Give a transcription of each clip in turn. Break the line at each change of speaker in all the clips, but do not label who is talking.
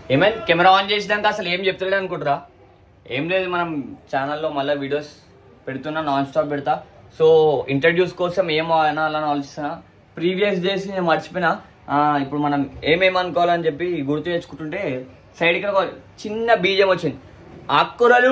ఏమైంది camera on చేసినాక అసలు ఏం చెప్తలేడు అనుకుంటారా ఏం లేదు మనం ఛానల్లో మళ్ళీ వీడియోస్ పెడుతున్నా నాన్ స్టాప్ పెడతా సో ఇంట్రడ్యూస్ కోసం ఏమో అనాలని ఆలోచిస్తున్నా ప్రీవియస్ డేస్ నేను మర్చిపోయినా ఆ, ఇప్పుడు మనం ఏమేమి అనుకోవాలని చెప్పి గుర్తు తెచ్చుకుంటుంటే సైడ్కి ఒక చిన్న బీజం వచ్చింది ఆకుకూరలు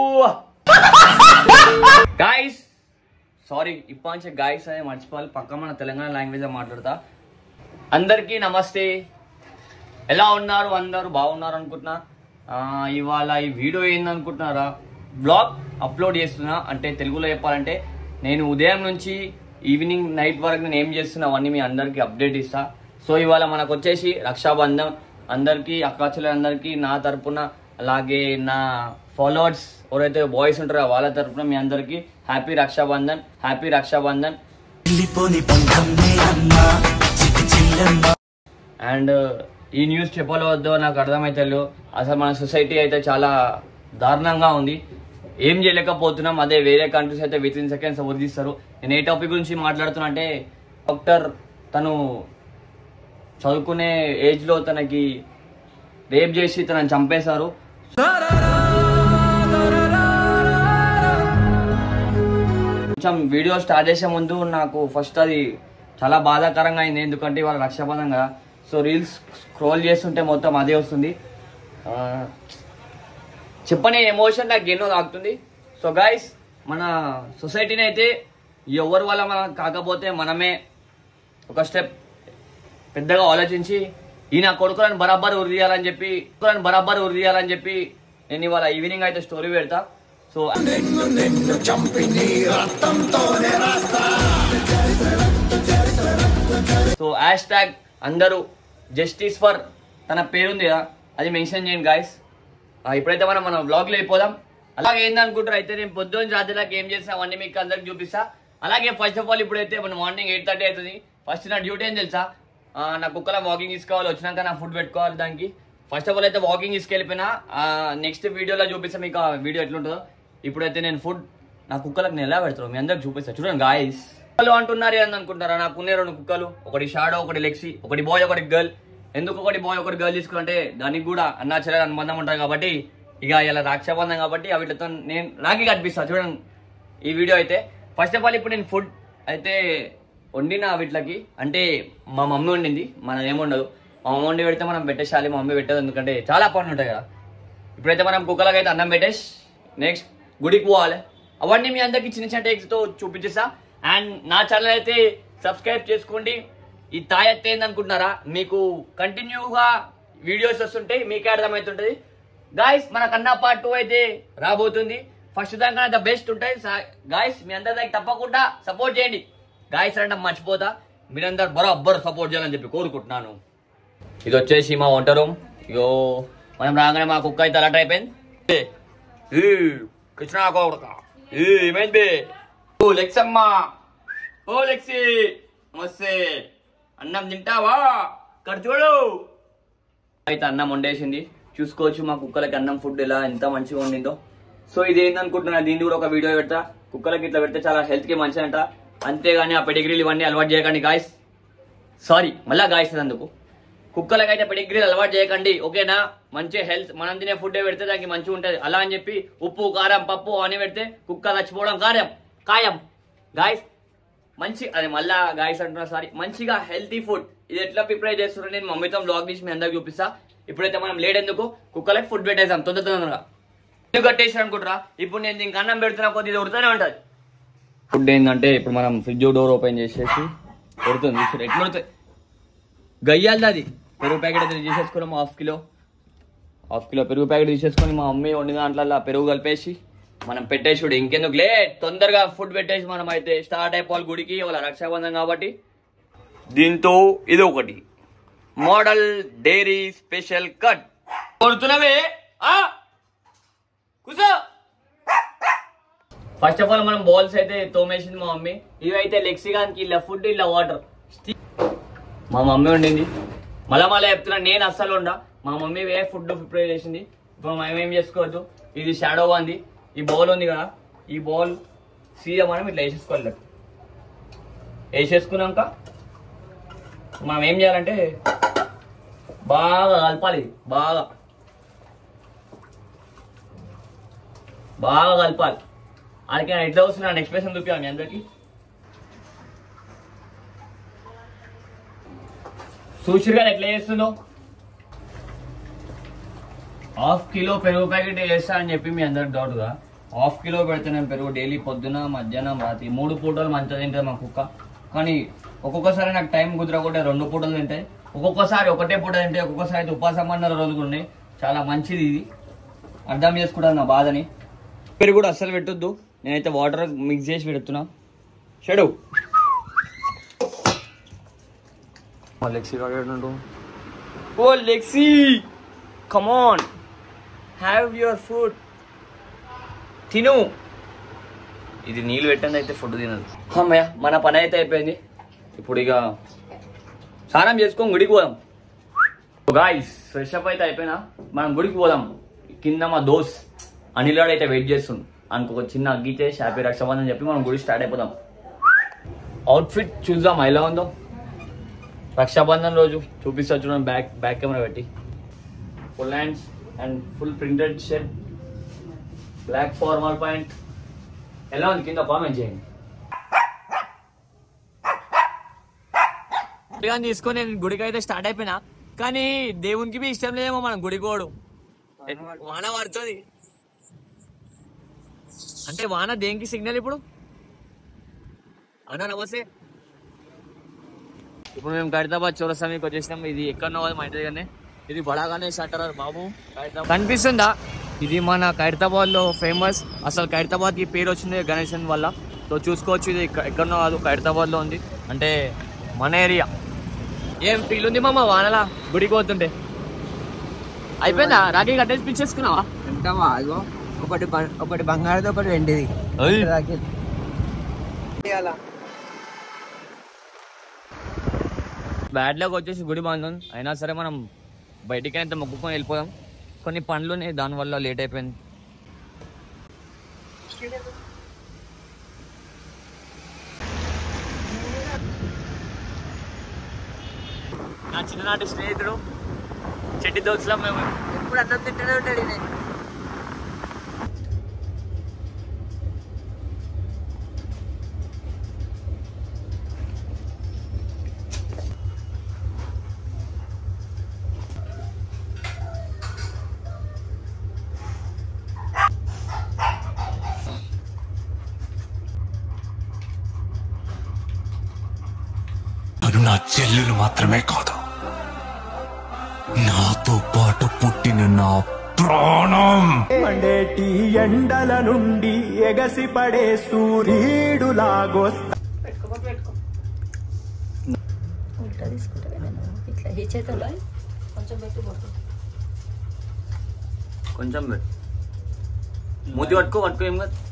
గాయస్ సారీ ఇప్పటి నుంచి గాయస్ అనేది మర్చిపోవాలి పక్క మన తెలంగాణ లాంగ్వేజ్ మాట్లాడతా అందరికీ నమస్తే ఎలా ఉన్నారు అందరూ బాగున్నారు అనుకుంటున్నా ఆ, ఇవాళ ఈ వీడియో ఏందనుకుంటున్నారా బ్లాగ్ అప్లోడ్ చేస్తున్నా అంటే తెలుగులో చెప్పాలంటే నేను ఉదయం నుంచి ఈవినింగ్ నైట్ వరకు నేను ఏం చేస్తున్నా అవన్నీ మీ అందరికీ అప్డేట్ ఇస్తా సో ఇవాళ మనకు వచ్చేసి రక్షాబంధన్ అందరికీ అక్కాచులందరికీ నా తరపున అలాగే నా ఫాలోవర్స్ ఎవరైతే బాయ్స్ ఉంటారో వాళ్ళ తరపున మీ అందరికీ హ్యాపీ రక్షాబంధన్ హ్యాపీ రక్షాబంధన్
వెళ్ళిపోని బంధం నేనమ్మా చిట్టి చిల్లమ్మ
అండ్ ఈ న్యూస్ చెప్పాలో వద్దో నాకు అర్థమైతలేదు అసలు మన సొసైటీ అయితే చాలా దారుణంగా ఉంది ఏం చేయలేకపోతున్నాం అదే వేరే కంట్రీస్ అయితే విత్ ఇన్ సెకండ్స్ వదిలిస్తారు నేను ఏ టాపిక్ గురించి మాట్లాడుతున్నా అంటే డాక్టర్ తను చదువుకునే ఏజ్లో తనకి రేప్ చేసి తనని చంపేశారు కొంచెం వీడియో స్టార్ట్ చేసే ముందు నాకు ఫస్ట్ అది చాలా బాధాకరంగా అయింది ఎందుకంటే ఇవాళ రక్షాబంధం కదా సో రీల్స్ స్క్రోల్ చేస్తుంటే మొత్తం అదే వస్తుంది ఆ, చెప్పని ఎమోషన్ నాకు ఎన్నో తాకుతుంది సో గాయస్ మన సొసైటీని అయితే ఎవరి వల్ల మనం కాకపోతే మనమే ఒక స్టెప్ పెద్దగా ఆలోచించి ఈయన కొడుకులను బరాబర్ ఉరియాలని చెప్పి కొడుకులను బరాబర్ ఉరియాలని చెప్పి నేను ఇవాళ ఈవినింగ్ అయితే స్టోరీ పెడతా సో సో హ్యాష్ ట్యాగ్ అందరూ జస్టిస్ ఫర్ తన పేరుంది కదా అది మెన్షన్ చేయండి గాయస్ ఇప్పుడైతే మనం మన వ్లాగ్లో వెళ్ళిపోదాం అలాగే ఏందనుకుంటారు అయితే నేను పొద్దున్న రాత్రి దాకా ఏం చేసినా అవన్నీ మీకు అందరికి చూపిస్తా అలాగే ఫస్ట్ ఆఫ్ ఆల్ ఇప్పుడైతే మన మార్నింగ్ ఎయిట్ థర్టీ అవుతుంది ఫస్ట్ నా డ్యూటీ ఏం తెలుసా ఆ, నా కుక్కల వాకింగ్ తీసుకోవాలి వచ్చినాక నా ఫుడ్ పెట్టుకోవాలి దానికి ఫస్ట్ ఆఫ్ ఆల్ అయితే వాకింగ్ తీసుకెళ్ళిపోయినా నెక్స్ట్ వీడియోలో చూపిస్తా మీకు ఆ వీడియో ఎట్లుంటుందో ఇప్పుడైతే నేను ఫుడ్ నా కుక్కలకు నేను ఎలా పెడతాను మీ అందరికి చూపిస్తా చూడండి గాయస్ కుక్కలు అంటున్నారు ఏంది అనుకుంటారా నాకు ఉన్నాయి రెండు కుక్కలు ఒకటి షాడో ఒకటి లెక్సీ ఒకటి బాయ్ ఒకటి గర్ల్ ఎందుకు ఒకటి బాయ్ ఒకటి గర్ల్ తీసుకుంటే దానికి కూడా అన్నా చెల్లెలు అనుబంధం ఉంటుంది కాబట్టి ఇక ఇలా రాక్షబంధం కాబట్టి వీటితో నేను రాఖీ కనిపిస్తా చూడండి ఈ వీడియో అయితే ఫస్ట్ ఆఫ్ ఆల్ ఇప్పుడు నేను ఫుడ్ అయితే వండిన వీటికి అంటే మా మమ్మీ వండింది మనం ఏముండదు మా మమ్మీ వండి పెడితే మనం పెట్టేసాలి మా మమ్మీ పెట్టదు ఎందుకంటే చాలా పనులు ఉంటాయి కదా ఇప్పుడైతే మనం కుక్కలకి అయితే అన్నం పెట్టేసి నెక్స్ట్ గుడికి పోవాలి అవన్నీ మీ అందరికి చిన్న చిన్న టేక్స్తో చూపించేసా అండ్ నా ఛానల్ అయితే సబ్స్క్రైబ్ చేసుకోండి ఈ తాయత్ ఏందనుకుంటున్నారా మీకు కంటిన్యూగా వీడియోస్ వస్తుంటాయి మీకే అర్థమవుతుంటది గాయస్ మన కన్నా పార్ట్ టూ అయితే రాబోతుంది ఫస్ట్ దానికన్నా ద బెస్ట్ ఉంటాయి గాయస్ మీ అందరి దగ్గర తప్పకుండా సపోర్ట్ చేయండి గాయస్ అంటే మర్చిపోతా మీరందరు బరాబర్ సపోర్ట్ చేయాలని చెప్పి కోరుకుంటున్నాను ఇది వచ్చేసి మా వంట రూమ్ ఇగో మనం రాగానే మా కుక్క అయితే అలర్ట్ అయిపోయింది కృష్ణ కొడుక ఏ, ఏమైంది బే ఓ లెక్సమ్మా ఓ లెక్సి నమస్తే అన్నం తింటావా ఇక్కడ చూడు అయితే అన్నం వండేసింది చూసుకోవచ్చు మా కుక్కలకి అన్నం ఫుడ్ ఎలా ఎంత మంచిగా వండిందో సో ఇది ఏందనుకుంటున్నా దీన్ని కూడా ఒక వీడియో పెడతా కుక్కలకి ఇట్లా పెడితే చాలా హెల్త్ కి మంచిది అంట అంతేగాని ఆ పెడిగ్రీలు ఇవన్నీ అలవాటు చేయకండి గాయస్ సారీ మళ్ళా గాయస్ అందుకు కుక్కలకైతే పెడిగ్రీలు అలవాటు చేయకండి ఓకేనా మంచి హెల్త్ మనం తినే ఫుడ్ పెడితే దానికి మంచిగా ఉంటుంది అలా అని చెప్పి ఉప్పు కారం పప్పు అని పెడితే కుక్క చచ్చిపోవడం కార్యం ఖాయం గాయస్ మంచి అది మళ్ళా గాయస్ అంటున్నా సారీ మంచిగా హెల్తీ ఫుడ్ ఇది ఎట్లా ప్రిపేర్ చేస్తున్నా నేను మమ్మీతో బ్లాగ్ తీసి మీ అందరికి చూపిస్తా ఇప్పుడైతే మనం లేట్ ఎందుకు కుక్కలకి ఫుడ్ పెట్టేసాం తొందర తొందరగా ఎందుకు కట్టేసి అనుకుంటారా ఇప్పుడు నేను దీనికి అన్నం పెడుతున్నా కొద్ది ఇది ఉడుతూనే ఉంటుంది ఫుడ్ ఏంటంటే ఇప్పుడు మనం ఫ్రిడ్జ్ డోర్ ఓపెన్ చేసేసి ఉడుతుంది చూడు ఎట్లా ఉడుతుంది గయ్యాలి అది పెరుగు ప్యాకెట్ అయితే తీసేసుకున్నాం హాఫ్ కిలో హాఫ్ కిలో పెరుగు ప్యాకెట్ తీసేసుకొని మా మమ్మీ వండిన దాంట్లో అలా పెరుగు కలిపేసి మనం పెట్టేసుడు ఇంకెందుకు లే తొందరగా ఫుడ్ పెట్టేసి మనం అయితే స్టార్ట్ అయిపోవాలి గుడికి వాళ్ళ రక్షాబంధం కాబట్టి దీంతో ఇది ఒకటి మోడల్ డైరీ స్పెషల్ కట్ కొడుతున్నవే ఆ? కూసో ఫస్ట్ ఆఫ్ ఆల్ మనం బౌల్స్ అయితే తోమేసింది మా మమ్మీ ఇవి అయితే లెక్సిగానికి ఇలా ఫుడ్ ఇలా వాటర్ మా మమ్మీ వండింది మళ్ళా మళ్ళీ చెప్తున్నా నేను అస్సలు ఉండా మా మమ్మీ వే ఫుడ్ ప్రిపేర్ చేసింది ఇప్పుడు మనం ఏం చేసుకోవద్దు ఇది షాడో ఉంది ఈ బౌల్ ఉంది కదా ఈ బౌల్ సీదా మనం ఇట్లా వేసేసుకోవాలి ఇట్లా. వేసేసుకున్నాక మనం ఏం చేయాలంటే బాగా కలపాలి బాగా బాగా కలపాలి అందుకే ఎట్లా వస్తున్నా ఎక్స్ప్రెషన్ చూపించాలి మీ అందరికి చూసిరు కదా ఎట్లా చేస్తుందో హాఫ్ కిలో పెరుగు ప్యాకెట్ వేస్తా అని చెప్పి మీ అందరికి డౌట్గా హాఫ్ కిలో పెడితే నేను పెరుగు డైలీ పొద్దున మధ్యాహ్నం రాత్రి మూడు పూటలు మంచిగా తింటుంది మా కుక్క కానీ ఒక్కొక్కసారి నాకు టైం కుదరకుండా రెండు పూటలు తింటాయి ఒక్కొక్కసారి ఒకటే పూట తింటాయి ఒక్కొక్కసారి అయితే ఉపాసం అన్న రోజులు ఉన్నాయి చాలా మంచిది ఇది అర్థం చేసుకుంటాను నా బాధని పెరుగు కూడా అస్సలు పెట్టొద్దు నేనైతే వాటర్ మిక్స్ చేసి పెడుతున్నా చెడు లెక్సీ ఓ Lexi come on have your food తిను ఇది నీళ్ళు పెట్టండి అయితే ఫుడ్ తినదు అమ్మయ్య మన పని అయితే అయిపోయింది ఇప్పుడు ఇక స్నానం చేసుకొని గుడికి పోదాం గాయస్ ఫ్రెష్ అప్ అయితే అయిపోయినా మనం గుడికి పోదాం కింద మా దోస్ అనిల్ గాడు అయితే వెయిట్ చేస్తుండు అనుకో ఒక చిన్న అగ్గితే హ్యాపీ రక్షాబంధన్ చెప్పి మనం గుడి స్టార్ట్ అయిపోదాం అవుట్ఫిట్ చూద్దాం ఎలా ఉందో రక్షాబంధన్ రోజు చూపిస్తా చూడండి బ్యాక్ బ్యాక్ కెమెరా పెట్టి full hands and full printed shirt black formal point ఎలా ఉంది కింద కామెంట్ చేయండి కానీ తీసుకొని నేను గుడికి అయితే స్టార్ట్ అయిపోయినా కానీ దేవునికి బి ఇష్టం లేదేమో మనం గుడికి పోవడం వాన పడుతుంది అంటే వాన దేనికి సిగ్నల్ ఇప్పుడు అన్నా నమస్తే ఇప్పుడు మేము ఖైరతాబాద్ చౌరస్తానికి వచ్చేసినాం ఇది ఎక్కడనో కాదు మా ఇంటి దగ్గరనే ఇది బడాగానే షట్టర్ బాబు ఖైరతాబాద్ కనిపిస్తుందా ఇది మన ఖైరతాబాద్ లో ఫేమస్ అసలు ఖైరతాబాద్ కి పేరు వచ్చింది గణేశన్ వల్ల సో చూసుకోవచ్చు ఇది ఎక్క- ఎక్కడనో కాదు ఖైరతాబాద్ లో ఉంది అంటే మన ఏరియా ఏం ఫీల్ ఉంది మామ వానలా గుడికి పోతుంటే అయిపోయిందా రాఖీ కట్టేసి పిచ్చేసుకున్నావా
ఎంతవా అదిగో ఒకటి బం- ఒకటి బంగారది ఒకటి వెండిది రాకెట్. అలా
బ్యాడ్ లాగ్ వచ్చేసి గుడి బంధం అయినా సరే మనం బయటికి అయితే మొక్కుకొని వెళ్ళిపోదాం కొన్ని పనులు ఉన్నాయి దానివల్ల లేట్ అయిపోయింది నా చిన్ననాటి స్నేహితుడు చెడ్డి దోస్తులం మేము
ఎప్పుడు అన్నం తింటూనే ఉంటాడు ఈయన.
తను నా చెల్లెలు మాత్రమే కాదు నాతో పాటు పుట్టిన నా ప్రాణం
మండేటి ఎండల నుండి ఎగసి పడే సూర్యుడులాగొస్తా
ఉల్టా తీసుకుంటా నేను ఇట్లా ఈ చేతుల్లో కొంచెం పెట్టి కొట్టు
కొంచెం పెట్టు. మూతి పట్టుకో పట్టుకో ఏం కాదు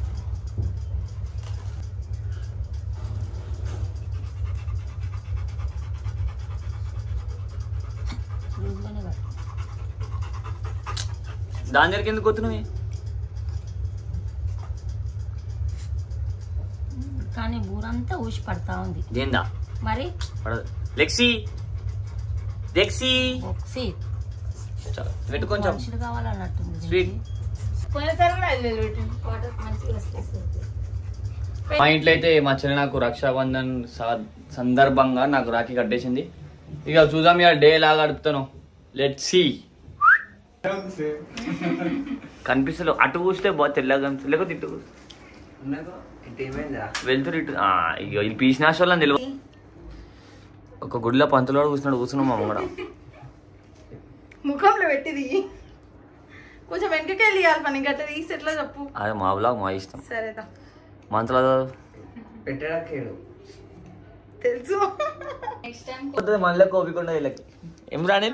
లూజ్గానే కట్టు
దాని దగ్గరికి ఎందుకు వస్తున్నావు
కానీ ఊరంతా ఊసి పడతా ఉంది
దేందా
మరి
పడదు లెక్సీ లెక్సీ
ఒకసి
చాలు, పెట్టు కొంచెం
మనుషులు కావాలన్నట్టుంది
స్వీట్
పోయినసారి కూడా ఐదు వేలు పెట్టింది వాటర్ మంచిగా వస్తుంది
మా ఇంట్లో అయితే మా చెల్లి నాకు రక్షాబంధన్ సా- సందర్భంగా నాకు రాఖీ కట్టేసింది ఇక చూద్దాం ఇక డే లాగా గడుపుతాను లెట్ సి కనిపిస్తలేదు అటు చూస్తే బాగా తెల్లగా కనిపిస్తుంది లేకపోతే ఇటు చూస్తే.
ఉన్నదో ఇటు ఏమైందిరా
వెళ్తురు ఇటు ఆ, ఇగో ఇది పీసినాశ వాళ్ళని తెలియదు ఒక గుడిలో పంతులోడు కూర్చున్నాడు కూర్చున్నాం మా కూడా
ముఖంలో పెట్టి దిగి కొంచెం వెనకకి వెళ్ళి ఇవ్వాలి పని గట్ట తీసి ఎట్లా చెప్పు
అదే మా బ్లాగ్ మా ఇష్టం
సరేదా
మంత్రాలు
పెట్టడా కేడు
తెలుసు
నెక్స్ట్ టైం
మళ్ళీ కోపికుండా వీళ్ళకి ఏం రాని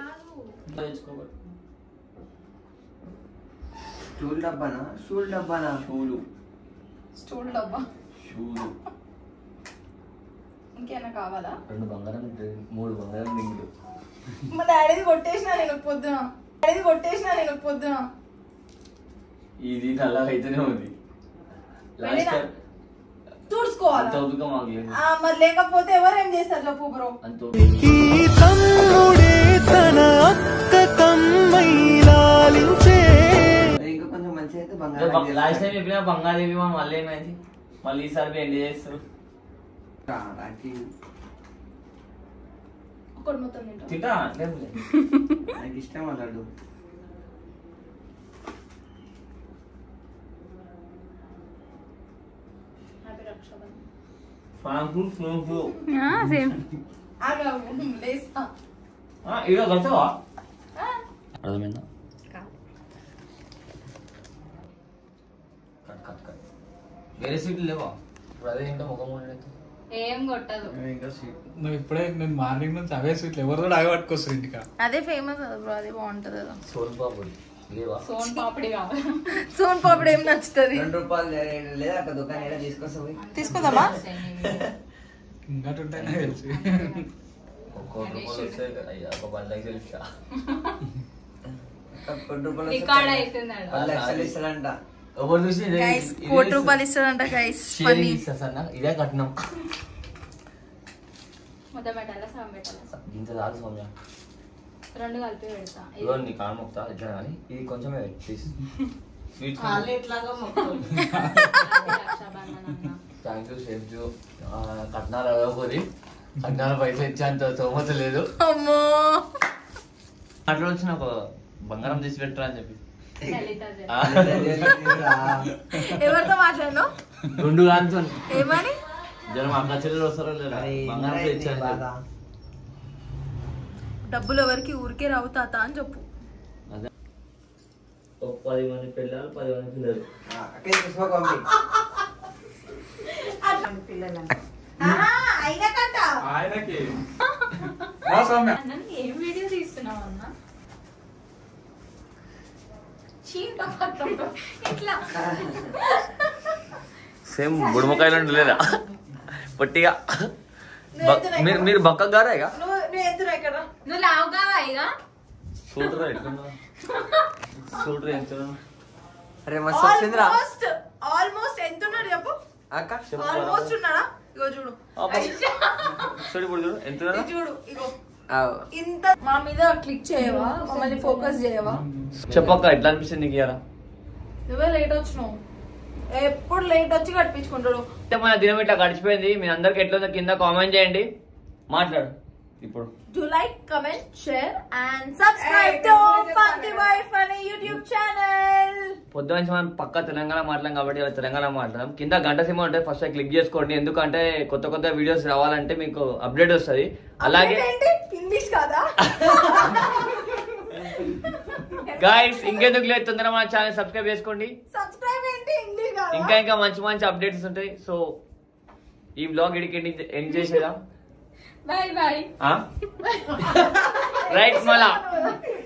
స్టూల్ డబ్బానా స్టూల్ డబ్బానా
షూలు
స్టూల్ డబ్బా
షూలు
ఇంకేమైనా కావాలా
రెండు బంగారం మూడు బంగారం రింగులు
మా డాడీది కొట్టేసిన నేను పొద్దున డాడీది కొట్టేసిన నేను పొద్దున
ఇది నల్లగా అయితేనే ఉంది లాస్ట్
వెళ్ళినా?
టైం
చూసుకోవాలా
అంత ఓపిక మాకు లేదు
ఆ, మరి లేకపోతే ఎవరు ఏం చేస్తారు చెప్పు బ్రో
అంత
ఈ తమ్ముడే తన అక్క తమ్మై లాలించే
అది ఇంకా కొంచెం మంచిగా అయితే బంగారం
లాస్ట్ టైం చెప్పిన బంగాళదేవి మా మళ్ళీ ఏమైంది మళ్ళీ ఈసారి ఎండ్ చేస్తారు
రాఖీ
ఒకటి మొత్తం తింటా
తింటా లేదులే.
నాకు ఇష్టం ఆ లడ్డు
హ్యాపీ రక్షాబంధన్
ఫ్రాంకు ఫ్రూకు
సేమ్
ఆగా లేస్తా
ఇక కలిసావా అర్థమైందా కట్ కట్ కట్ వేరే సీట్లు లేవా ఇప్పుడు అదే ఇంకా ముఖం ఉండలేదు
ఏం కొట్టదు
ఇంకా sweet.
నువ్వు ఇప్పుడే నేను మార్నింగ్ నుంచి అవే స్వీట్లు ఎవరు కూడా ఆగి పట్టుకొస్తారు ఇంటికా
అదే ఫేమస్ కదా బ్రో అది బాగుంటది కదా
సోన్ పాపడి లేవా
సోన్ పాపిడి కావాలి
సోన్ పాపడ్ ఏం నచ్చుతుంది
రెండు రూపాయలు లే- లేదా అక్కడ దుకాణం ఏడా తీసుకొస్తా పోయి
తీసుకుందామా
ఇంకా ఉంటాయి నాకు తెలిసి
ఒక్క రూపాయలు వస్తే అయ్యా ఒక పది లక్షలు ఇస్తా
ఒక కోటి రూపాయలు
రికార్డ్
వస్తే
అవుతుంది ఆడ.
పది లక్షలు ఇస్తాడంట
ఎవరు చూసి ఇదే-
గైస్
ఇదే
కోటి
ఇస్తా.
రూపాయలు ఇస్తాడంట గైస్
షేర్ ఇస్తా సార్ నాకు ఇదే కట్నం
మొత్తం పెట్టాలా సగం పెట్టాలా
ఇంత చాలు సౌమ్య
రెండు కలిపి పెడతా ఇది
ఇదిగో నీ కాలు మొక్తా ఇట్లా కానీ ఇది కొంచెమే ప్లీజ్ స్వీట్
అదే రక్షాబంధన్ అన్న
థ్యాంక్ యూ సేఫ్ యూ కట్నాలు అడగపోయి కట్నాల పైసలు ఇచ్చేంత తోమత లేదు
అమ్మో
అట్లా వచ్చిన ఒక బంగారం తీసి పెట్టరా అని చెప్పి
లలిత జడ.
ఆ,
ఎవరితో మాట్లాడినావు
రెండు కాంతో
ఏమని
జనం అక్క చెల్లెలు వస్తారో లేదా
అరే,
బంగారం
ఇంద్రా
తెచ్చాను
బాధ.
డబ్బులు ఎవరికి ఊరికే రావు తాత అని చెప్పు
అదే ఒక పది మంది పిల్లలు పది మంది పిల్లలు
ఆ, అక్కడ తీసుకో పంపి
ఆయనకి రా సౌమ్య
అన్న ఏం వీడియో తీస్తున్నావు అన్న చీట పట్టం ఇట్లా
సేమ్ బుడమకాయలు లేదా పొట్టిగా బ- మీరు మీరు బక్క గారా ఇక
నువ్వు నువ్వు ఎత్తురా ఇక్కడ
నువ్వు లావుగా ఇక
సూటర్ ఎట్లున్నా సూటర్ ఎంత
అరే మస్తు వచ్చిందిరా
ఆల్మోస్ట్ ఆల్మోస్ట్ ఎంత ఉన్నాడు చెప్పు
అక్క
ఆల్మోస్ట్ ఉన్నాడా ఇగో చూడు
సరే ఇప్పుడు చూడు ఎంత
ఇది చూడు ఇగో
ఆవ్.
ఇంత మా మీద క్లిక్ చేయవా మమ్మల్ని ఫోకస్ చేయవా
చెప్పక్క ఎట్లా అనిపిస్తుంది నీకు ఇయ్యాల
నువ్వే లేట్ వచ్చినావు ఎప్పుడు లేట్ వచ్చి కట్టించుకుంటాడు
అంటే మన దినం ఇట్లా గడిచిపోయింది మీ అందరికి ఎట్లుందో కింద కామెంట్ చేయండి మాట్లాడు ఇప్పుడు
Do like, comment, share and subscribe to Funky Boy Funny YouTube channel.
పొద్దు నుంచి మనం పక్క తెలంగాణ మాట్లాడాం కాబట్టి ఇలా తెలంగాణ మాట్లాడదాం కింద గంట సినిమా ఉంటే ఫస్ట్ క్లిక్ చేసుకోండి ఎందుకంటే కొత్త కొత్త వీడియోస్ రావాలంటే మీకు అప్డేట్ వస్తుంది అలాగే
ఏంటి ఇంగ్లీష్ కాదా
గాయస్ ఇంకెందుకు లేదు తొందరగా మన ఛానల్ సబ్స్క్రైబ్ చేసుకోండి
సబ్స్క్రైబ్ ఏంటి ఇంగ్లీష్ కాదా
ఇంకా ఇంకా మంచి మంచి అప్డేట్స్ ఉంటాయి సో ఈ బ్లాగ్ ఇడికి ఎండ్ చేసేదా
బాయ్ బాయ్
రైట్ మళ్ళా